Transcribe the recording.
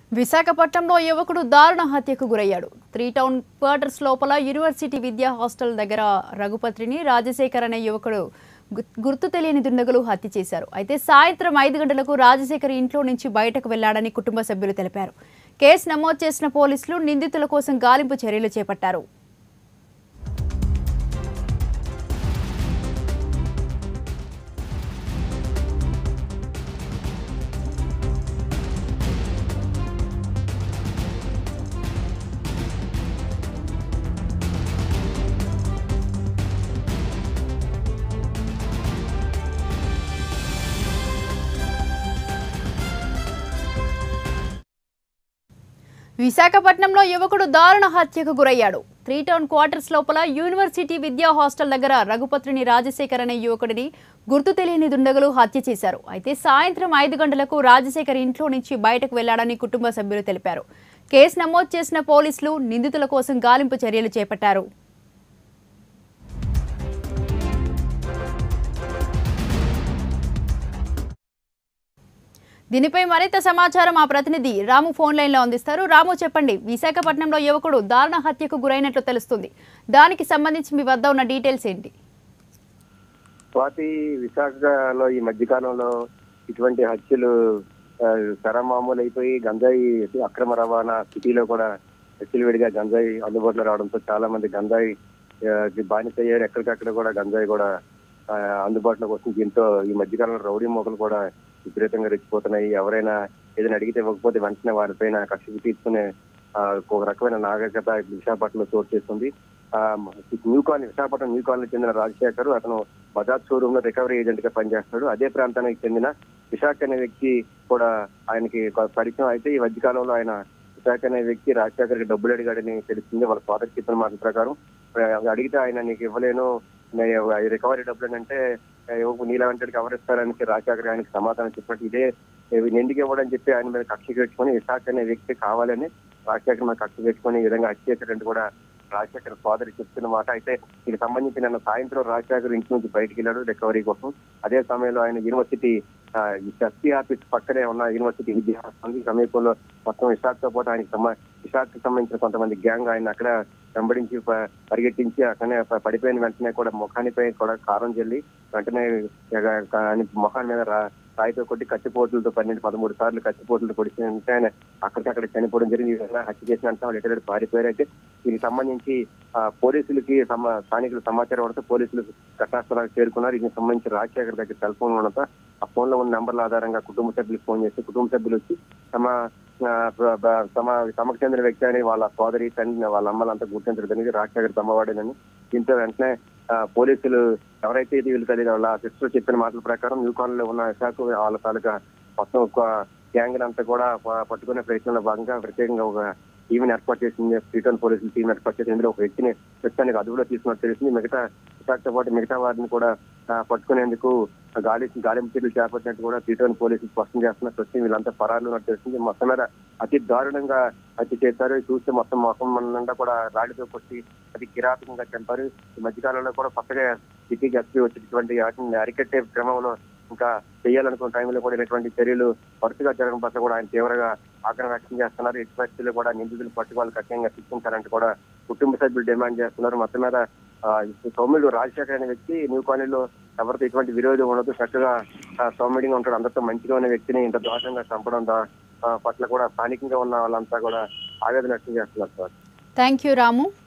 విశాఖపట్నంలో యువకుడు దారుణ హత్యకు గురయ్యాడు త్రీ టౌన్ క్వార్టర్స్ లోపల యూనివర్సిటీ విద్యా హాస్టల్ దగ్గర రఘుపత్రిని రాజశేఖర్ అనే యువకుడు గు- గుర్తు తెలియని దుండగులు హత్య చేశారు అయితే సాయంత్రం ఐదు గంటలకు రాజశేఖర్ ఇంట్లో నుంచి బయటకు వెళ్లాడని కుటుంబ సభ్యులు తెలిపారు కేసు నమోదు చేసిన పోలీసులు నిందితుల కోసం గాలింపు చర్యలు చేపట్టారు విశాఖపట్నంలో యువకుడు దారుణ హత్యకు గురయ్యాడు త్రీ టౌన్ క్వార్టర్స్ లోపల యూనివర్సిటీ విద్యా హాస్టల్ దగ్గర రఘుపత్రిని రాజశేఖర్ అనే యువకుడిని గుర్తు తెలియని దుండగులు హత్య చేశారు అయితే సాయంత్రం ఐదు గంటలకు రాజశేఖర్ ఇంట్లో నుంచి బయటకు వెళ్లాడని కుటుంబ సభ్యులు తెలిపారు కేసు నమోదు చేసిన పోలీసులు నిందితుల కోసం గాలింపు చర్యలు చేపట్టారు దీనిపై మరింత సమాచారం మా ప్రతినిధి రాము ఫోన్ లైన్లో అందిస్తారు రాము చెప్పండి విశాఖపట్నంలో యువకుడు దారుణ హత్యకు గురైనట్లు తెలుస్తుంది దానికి సంబంధించి మీ వద్ద ఉన్న డీటెయిల్స్ ఏంటి స్వాతి విశాఖలో ఈ మధ్యకాలంలో ఇటువంటి హత్యలు ఆ, శరమామూలు అయిపోయి గంజాయి అక్రమ రవాణా సిటీలో కూడా విడిగా గంజాయి అందుబాటులో రావడంతో చాలా మంది గంజాయి ఆ, బానిస అయ్యారు ఎక్కడికక్కడ కూడా గంజాయి కూడా ఆ, అందుబాటులోకి వస్తుంది దీంతో ఈ మధ్యకాలంలో రౌడీ మోకలు కూడా విపరీతంగా రెచ్చిపోతున్నాయి ఎవరైనా ఏదైనా అడిగితే ఇవ్వకపోతే వెంటనే వారిపైన కక్ష తీసుకునే ఆ, ఒక రకమైన నాగరికత విశాఖపట్నంలో చోటు చేస్తుంది ఆ, new colony Visakhapatnam new colony చెందిన రాజశేఖర్ అతను బజాజ్ షోరూమ్ లో రికవరీ ఏజెంట్ గా పనిచేస్తాడు అదే ప్రాంతానికి చెందిన విశాఖ అనే వ్యక్తి కూడా ఆయనకి కొ- పరిచయం అయితే ఈ మధ్య కాలంలో ఆయన విశాఖ అనే వ్యక్తి రాజశేఖర్ కి డబ్బులు అడిగాడని తెలిసింది వాళ్ళ ఫాదర్ చెప్పిన మాట ప్రకారం ఆ, అడిగితే ఆయన నీకు ఇవ్వలేను నే- ఈ రికవరీ డబ్బులు అంటే నీలా వెంటకి ఎవరిస్తారని రాజశేఖర్ ఆయనకి సమాధానం చెప్పినట్టు ఇదే ఇవి ఎందుకు ఇవ్వడని చెప్పి ఆయన మీద కక్ష పెట్టుకొని విశాఖ అనే వ్యక్తి కావాలని రాజశేఖర్ మీద కక్ష పెట్టుకొని ఈ విధంగా హత్య చేశాడంటూ కూడా రాజశేఖర్ ఫాదర్ చెప్తున్న మాట అయితే దీనికి సంబంధించి నిన్న సాయంత్రం రాజశేఖర్ ఇంటి నుంచి బయటికి వెళ్ళాడు రికవరీ కోసం అదే సమయంలో ఆయన యూనివర్సిటీ ఆ, ఈ ఎస్పీ ఆఫీస్ పక్కనే ఉన్న యూనివర్సిటీ విద్యాసంస్థ సమీపంలో మొత్తం విశాఖతో పాటు ఆయనకి సంబ- విశాఖకు సంబంధించిన కొంతమంది గ్యాంగ్ ఆయన అక్కడ వెంబడించి ప- పరిగెట్టించి అక్కడనే ప- పడిపోయిన వెంటనే కూడా ముఖానిపై కూడా కారం చెల్లి వెంటనే ఇక ఆయన ముఖాన్ని మీద రా- రాయితో కొట్టి కత్తిపోట్లతో పన్నెండు పదమూడు సార్లు కత్తిపోట్లతో కొడితే ఆయన అక్కడికక్కడ చనిపోవడం జరిగింది ఈ విధంగా హత్య చేసిన అంటే వాళ్ళు ఎక్కడ పారిపోయారు అయితే దీనికి సంబంధించి ఆ, పోలీసులకి సమ స్థానికులు సమాచారం ఇవ్వడంతో పోలీసులు ఘటనాస్థలానికి చేరుకున్నారు దీనికి సంబంధించి రాజశేఖర్ దగ్గర సెల్ ఫోన్ ఉండడంతో ఆ ఫోన్ లో ఉన్న నెంబర్ల ఆధారంగా కుటుంబ సభ్యులకు ఫోన్ చేసి కుటుంబ సభ్యులు వచ్చి తమ ఆ, బ- బ- తమ తమకు చెందిన వ్యక్తి అని వాళ్ళ సోదరి తండ్రి వాళ్ళ అమ్మలంతా గుర్తించడం జరిగింది రాజశేఖర్ తమ్మవాడేనని దీంతో వెంటనే ఆ, పోలీసులు ఎవరైతే ఇది వీళ్ళు తెలియదు వాళ్ళ సిస్టర్ చెప్పిన మాటల ప్రకారం న్యూ కాలనీలో ఉన్న విశాఖ వాళ్ళ తాలూకా మొత్తం ఒక గ్యాంగ్ అంతా కూడా ప- పట్టుకునే ప్రయత్నంలో భాగంగా ప్రత్యేకంగా ఒక టీవీని ఏర్పాటు చేసింది శ్రీటౌన్ పోలీసులు టీం ఏర్పాటు చేసి ఇందులో ఒక వ్యక్తిని ప్రస్తుతానికి అదుపులో తీసుకున్నట్టు తెలిసింది మిగతా విశాఖతో పాటు మిగతా వారిని కూడా ఆ, పట్టుకునేందుకు గాలి గాలింపు చర్యలు చేపట్టినట్టు కూడా శ్రీటౌన్ పోలీసులు స్పష్టం చేస్తున్నారు ప్రస్తుతం వీళ్ళంతా పరారులు ఉన్నట్టు తెలిసింది మొత్తం మీద అతి దారుణంగా హత్య చేశారు చూస్తే మొత్తం మొత్తం నిండా కూడా రాళ్లతో కొట్టి అతి కిరాతకంగా చంపారు ఈ మధ్యకాలంలో కూడా కొత్తగా సిటీకి ఎస్పీ వచ్చినటువంటి వాటిని అరికట్టే క్రమంలో ఇంకా చేయాలనుకున్న టైంలో కూడా ఇటువంటి చర్యలు వరుసగా జరగడం పట్ల కూడా ఆయన తీవ్రంగా ఆగ్రహం వ్యక్తం చేస్తున్నారు ఎట్టి పరిస్థితుల్లో కూడా నిందితులు పట్టుకోవాలి కఠినంగా శిక్షించాలంటూ కూడా కుటుంబ సభ్యులు డిమాండ్ చేస్తున్నారు మొత్తం మీద ఆ, ఈ సౌమ్యుడు రాజశేఖర్ అనే వ్యక్తి న్యూ కాలనీలో ఎవరితో ఎటువంటి విరోధం ఉండదు చక్కగా ఆ, సౌమ్యుడిగా ఉంటాడు అందరితో మంచిగా ఉన్న వ్యక్తిని ఇంత దోషంగా చంపడం దా- ఆ, పట్ల కూడా స్థానికంగా ఉన్న వాళ్ళంతా కూడా ఆవేదన వ్యక్తం చేస్తున్నారు సార్ థ్యాంక్ యూ రాము